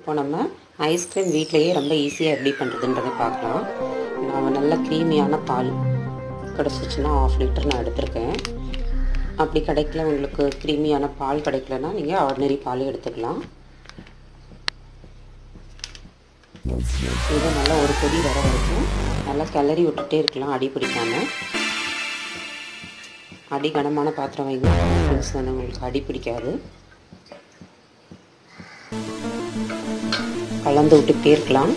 இப்போ நம்ம ஐஸ்கிரீம் வீட்டிலேயே ரொம்ப ஈஸியாக எப்படி பண்ணுறதுன்றதை பார்க்கலாம் நான் நல்ல க்ரீமியான பால் கிடச்சிச்சின்னா ஆஃப் லிட்டர் நான் எடுத்திருக்கேன் அப்படி கிடைக்கல உங்களுக்கு க்ரீமியான பால் கிடைக்கலன்னா நீங்கள் ஆர்டினரி பால் எடுத்துக்கலாம் இதை நல்லா ஒரு கொதி வர வரைக்கும் நல்லா கிளறி விட்டுட்டே இருக்கலாம் அடி பிடிக்காமல் அடி கனமான பாத்திரம் வைங்க ஃப்ரெண்ட்ஸ் வந்து உங்களுக்கு அடி பிடிக்காது கலந்து விட்டுக்கிட்டே இருக்கலாம்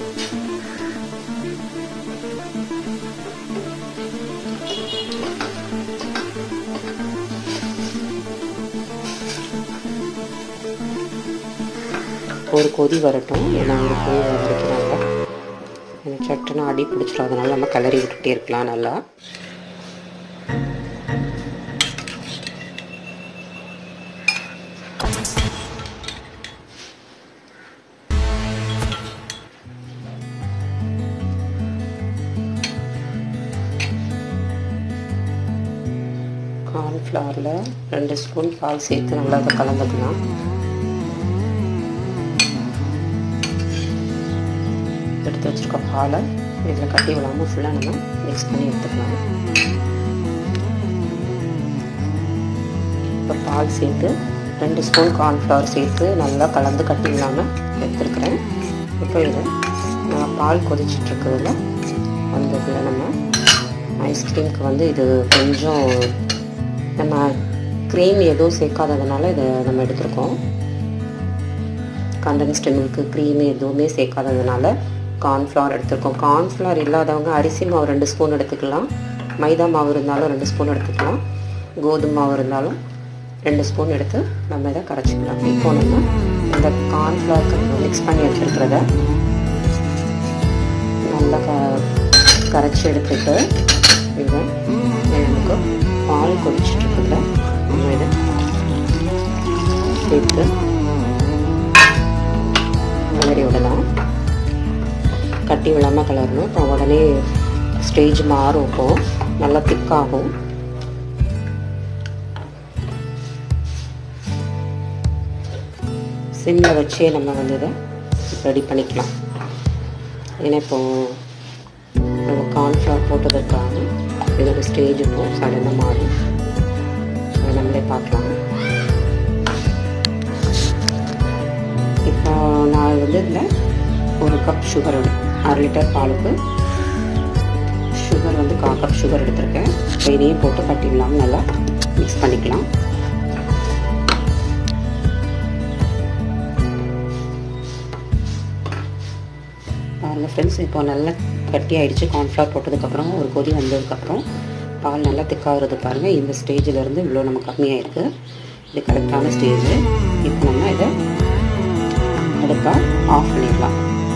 ஒரு கொதி வரட்டும் ஏன்னா ஒரு கொதி வரதுனால எனக்கு சட்டுன்னு அடி பிடிச்சிடும் அதனால நம்ம கிளறி விட்டுட்டே இருக்கலாம் நல்லா கார்ன்ஃப்ளவரில் ரெண்டு ஸ்பூன் பால் சேர்த்து நல்லா அதை கலந்துக்கலாம் எடுத்து வச்சுருக்க பாலை இதில் கட்டி விடாமல் ஃபுல்லாக நம்ம மிக்ஸ் பண்ணி எடுத்துக்கலாம் இப்போ பால் சேர்த்து ரெண்டு ஸ்பூன் கார்ன்ஃப்ளவர் சேர்த்து நல்லா கலந்து கட்டி விடாமல் எடுத்துருக்குறேன் இப்போ இதை நான் பால் கொதிச்சிட்ருக்கிறதுல அந்த இதில் நம்ம ஐஸ்கிரீமுக்கு வந்து இது கொஞ்சம் நம்ம க்ரீம் எதுவும் சேர்க்காததுனால இதை நம்ம எடுத்திருக்கோம் கண்டென்ஸ்டு மில்க்கு க்ரீம் எதுவுமே சேர்க்காததுனால கார்ன்ஃப்ளவர் எடுத்துருக்கோம் கார்ன்ஃப்ளவர் இல்லாதவங்க அரிசி மாவு ரெண்டு ஸ்பூன் எடுத்துக்கலாம் மைதா மாவு இருந்தாலும் ரெண்டு ஸ்பூன் எடுத்துக்கலாம் கோதுமை மாவு இருந்தாலும் ரெண்டு ஸ்பூன் எடுத்து நம்ம இதை கரைச்சிக்கலாம் இப்போ நம்ம இந்த கார்ன்ஃப்ளவர் மிக்ஸ் பண்ணி வச்சுருக்கிறத நல்லா க கரைச்சி எடுத்துட்டு இதை நமக்கு பால் கொதிச்சுட்ருக்குல்ல நம்ம இதை சேர்த்து கிளறி விடலாம் கட்டி விடாமல் கிளறணும் இப்போ உடனே ஸ்டேஜ் மாறும் இப்போ நல்லா திக்காகும் சிம்மில் வச்சே நம்ம வந்து இதை ரெடி பண்ணிக்கலாம் ஏன்னா இப்போது நம்ம கார்ன்ஃப்ளவர் போட்டதற்காக இதோட ஸ்டேஜ் இப்போ சடனாக மாறும் அதை நம்மளே பார்க்கலாம் இப்போ நான் வந்து இதில் ஒரு கப் சுகர் அரை லிட்டர் பாலுக்கு சுகர் வந்து கால் கப் சுகர் எடுத்திருக்கேன் இதையும் போட்டு கட்டிடலாம் நல்லா மிக்ஸ் பண்ணிக்கலாம் பாருங்கள் ஃப்ரெண்ட்ஸ் இப்போ நல்லா கட்டி ஆகிடுச்சு கார்ன்ஃப்ளவர் போட்டதுக்கப்புறம் ஒரு கொதி வந்ததுக்கப்புறம் பால் நல்லா திக்காகிறது பாருங்கள் இந்த ஸ்டேஜில் இருந்து இவ்வளோ நம்ம கம்மியாயிருக்கு இது கரெக்டான ஸ்டேஜ் இப்போ நம்ம இதை அடுப்பை ஆஃப் பண்ணிடலாம்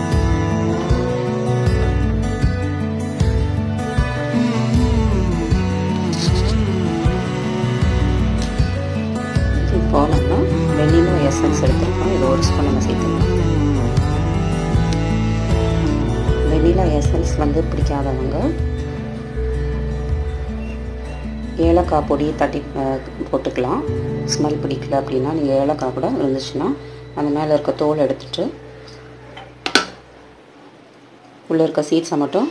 இப்போ நம்ம வெண்ணிலா எசன்ஸ் எடுத்துருக்கோம் இது ஒரு ஸ்பூன் நம்ம சேர்த்துக்கலாம் வெண்ணிலா எசன்ஸ் வந்து பிடிக்காதவங்க ஏலக்காய் பொடி தட்டி போட்டுக்கலாம் ஸ்மெல் பிடிக்கல அப்படின்னா நீங்கள் ஏலக்காய் கூட இருந்துச்சுன்னா அந்த மேலே இருக்க தோல் எடுத்துட்டு உள்ளே இருக்க சீட்ஸை மட்டும்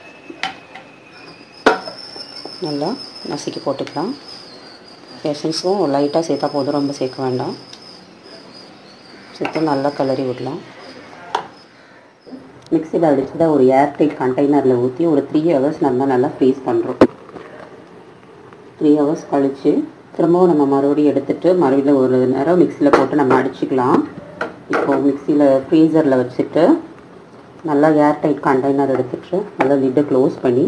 நல்லா நசுக்கி போட்டுக்கலாம் எசன்ஸும் லைட்டாக சேர்த்தா போதும் ரொம்ப சேர்க்க வேண்டாம் சேர்த்து நல்லா கிளறி விடலாம் மிக்சியில் அடிச்சதை ஒரு ஏர்டைட் கண்டெய்னரில் ஊற்றி ஒரு த்ரீ ஹவர்ஸ் நம்ம நல்லா ஃப்ரீஸ் பண்ணுறோம் த்ரீ ஹவர்ஸ் கழித்து திரும்பவும் நம்ம மறுபடியும் எடுத்துகிட்டு மறுபடியும் ஒரு நேரம் மிக்சியில் போட்டு நம்ம அடிச்சுக்கலாம் இப்போது மிக்சியில் ஃப்ரீசரில் வச்சுட்டு நல்லா ஏர்டைட் கண்டெய்னர் எடுத்துட்டு நல்லா லிட்டை க்ளோஸ் பண்ணி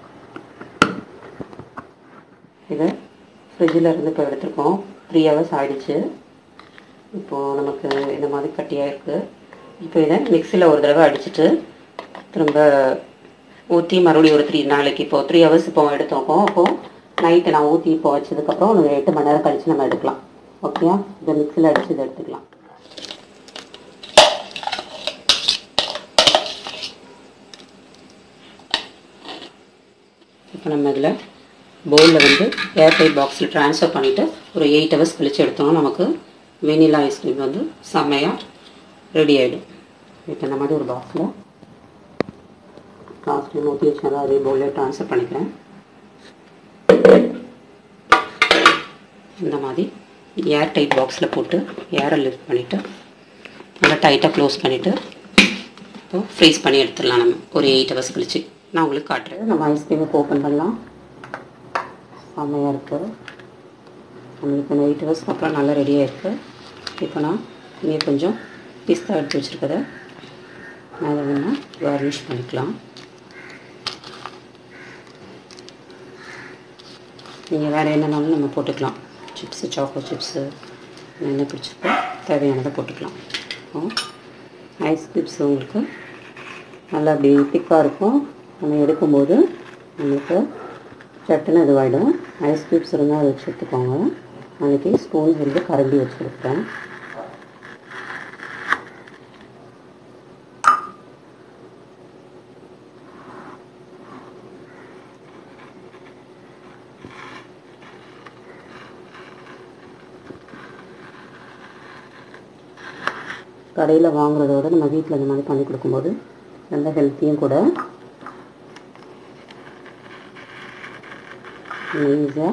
இதை ஃப்ரிட்ஜில் இருந்து இப்போ எடுத்துருக்கோம் த்ரீ ஹவர்ஸ் ஆகிடுச்சு இப்போது நமக்கு இந்த மாதிரி கட்டியாக இருக்குது இப்போ இதை மிக்சியில் ஒரு தடவை அடிச்சுட்டு திரும்ப ஊற்றி மறுபடியும் ஒரு த்ரீ நாளைக்கு இப்போது த்ரீ ஹவர்ஸ் இப்போ எடுத்தோம் அப்போது நைட்டு நான் ஊற்றி இப்போ வச்சதுக்கப்புறம் ஒரு எட்டு மணி நேரம் கழித்து நம்ம எடுக்கலாம் ஓகேயா இதை மிக்சியில் அடித்து இதை எடுத்துக்கலாம் இப்போ நம்ம இதில் பவுலில் வந்து ஏர்டைட் பாக்ஸில் ட்ரான்ஸ்ஃபர் பண்ணிவிட்டு ஒரு எயிட் ஹவர்ஸ் கழித்து எடுத்தோம்னா நமக்கு வெனிலா ஐஸ்கிரீம் வந்து செம்மையாக ரெடி ஆகிடும் இப்போ இந்த மாதிரி ஒரு பாக்ஸில் லாஸ்ட் டைம் ஊற்றி வச்சதை அதே பவுலில் ட்ரான்ஸ்ஃபர் பண்ணிக்கிறேன் இந்த மாதிரி ஏர் டைட் பாக்ஸில் போட்டு ஏரை லிஃப்ட் பண்ணிவிட்டு நல்லா டைட்டாக க்ளோஸ் பண்ணிவிட்டு இப்போ ஃப்ரீஸ் பண்ணி எடுத்துடலாம் நம்ம ஒரு எயிட் ஹவர்ஸ் கழிச்சு நான் உங்களுக்கு காட்டுறேன் நம்ம ஐஸ்கிரீமை ஓப்பன் பண்ணலாம் செம்மையாக இருக்குது நம்மளுக்கு இந்த எயிட் ஹவர்ஸ்க்கு அப்புறம் நல்லா ரெடியாக இருக்குது இப்போ நான் இங்கே கொஞ்சம் பிஸ்தா எடுத்து வச்சுருக்கத மேலே வேணால் கார்னிஷ் பண்ணிக்கலாம் நீங்கள் வேறு என்னன்னாலும் நம்ம போட்டுக்கலாம் சிப்ஸு சாக்லேட் சிப்ஸு என்ன பிடிச்சிருக்கோ தேவையானதை போட்டுக்கலாம் ஐஸ் கியூப்ஸ் உங்களுக்கு நல்லா அப்படி திக்காக இருக்கும் நம்ம எடுக்கும்போது நம்மளுக்கு சட்டுன்னு இதுவாகிடும் ஐஸ் கியூப்ஸ் இருந்தால் அதை வச்சு எடுத்துக்கோங்க அன்றைக்கி ஸ்பூன் வந்து கரண்டி வச்சு கொடுப்பேன் கடையில் வாங்குறத விட நம்ம வீட்டில் இந்த மாதிரி பண்ணி கொடுக்கும்போது நல்ல ஹெல்த்தியும் கூட ஈஸியாக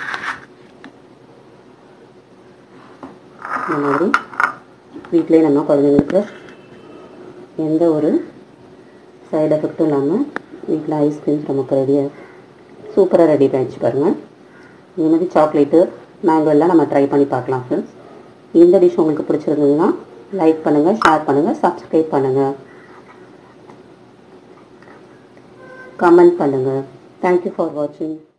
இந்த மாதிரி வீட்டிலே நம்ம குழந்தைங்களுக்கு எந்த ஒரு சைடு எஃபெக்ட்டும் இல்லாமல் வீட்டில் ஐஸ்கிரீம்ஸ் நமக்கு ரெடியாக சூப்பராக ரெடி பண்ணிச்சு பாருங்கள் இந்த மாதிரி சாக்லேட்டு மேங்கோ எல்லாம் நம்ம ட்ரை பண்ணி பார்க்கலாம் ஃப்ரெண்ட்ஸ் இந்த டிஷ் உங்களுக்கு பிடிச்சிருந்ததுன்னா லைக் பண்ணுங்கள் ஷேர் பண்ணுங்கள் சப்ஸ்கிரைப் பண்ணுங்கள் கமெண்ட் பண்ணுங்கள் தேங்க்யூ ஃபார் வாட்சிங்